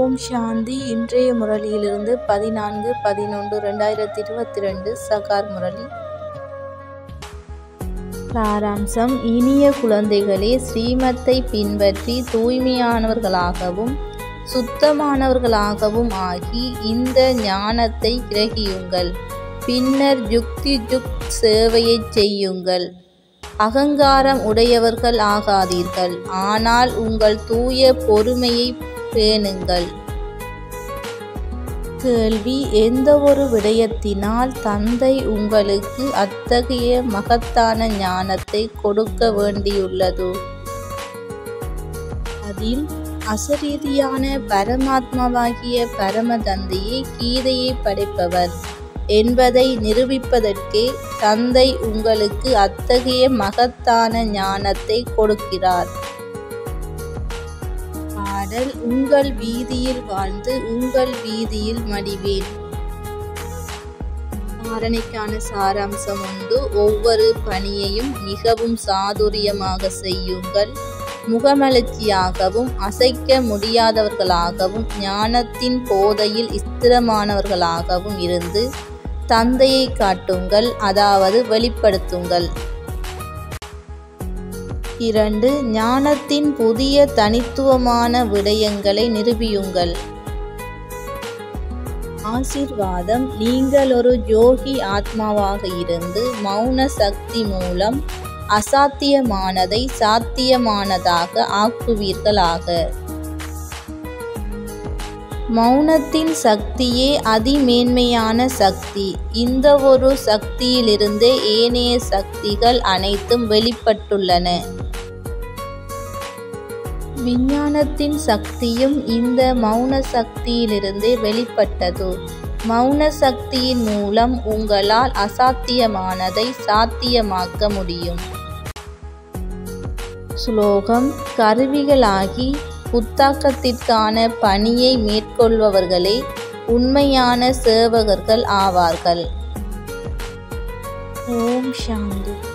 ஓம் சாந்தி இன்றைய முரளியிலிருந்து பதினான்கு பதினொன்று ரெண்டாயிரத்தி இருபத்தி ரெண்டு சகார் முரளி சாராம்சம் இனிய குழந்தைகளே ஸ்ரீமத்தை பின்பற்றி தூய்மையானவர்களாகவும் சுத்தமானவர்களாகவும் ஆகி இந்த ஞானத்தை கிரகியுங்கள் பின்னர் யுக்தி ஜுக் சேவையை செய்யுங்கள் அகங்காரம் உடையவர்கள் ஆகாதீர்கள் ஆனால் உங்கள் தூய பொறுமையை பேணுங்கள் கேள்வி எந்த ஒரு விடயத்தினால் தந்தை உங்களுக்கு அத்தகைய மகத்தான ஞானத்தை கொடுக்க வேண்டியுள்ளது அதில் அசரீதியான பரமாத்மாவாகிய பரம தந்தையே கீதையை படைப்பவர் என்பதை நிரூபிப்பதற்கே தந்தை உங்களுக்கு அத்தகைய மகத்தான ஞானத்தை கொடுக்கிறார் பாடல் உங்கள் வீதியில் வாழ்ந்து உங்கள் வீதியில் மடிவேன் தாரணைக்கான சாராம்சம் உண்டு ஒவ்வொரு பணியையும் மிகவும் சாதுரியமாக செய்யுங்கள் முகமலர்ச்சியாகவும் அசைக்க முடியாதவர்களாகவும் ஞானத்தின் போதையில் ஸ்திரமானவர்களாகவும் இருந்து தந்தையை காட்டுங்கள் அதாவது வெளிப்படுத்துங்கள் இரண்டு ஞானத்தின் புதிய தனித்துவமான விடயங்களை நிரூபியுங்கள் ஆசிர்வாதம் நீங்கள் ஒரு யோகி ஆத்மாவாக இருந்து மௌன சக்தி மூலம் அசாத்தியமானதை சாத்தியமானதாக ஆக்குவீர்களாக மௌனத்தின் சக்தியே அதிமேன்மையான சக்தி இந்த ஒரு சக்தியிலிருந்தே ஏனைய சக்திகள் அனைத்தும் வெளிப்பட்டுள்ளன விஞ்ஞானத்தின் சக்தியும் இந்த மௌன சக்தியிலிருந்தே வெளிப்பட்டது மௌன சக்தியின் மூலம் உங்களால் அசாத்தியமானதை சாத்தியமாக்க முடியும் ஸ்லோகம் கருவிகளாகி புத்தாக்கத்திற்கான பணியை மேற்கொள்பவர்களே உண்மையான சேவகர்கள் ஆவார்கள் ஓம் சாந்தி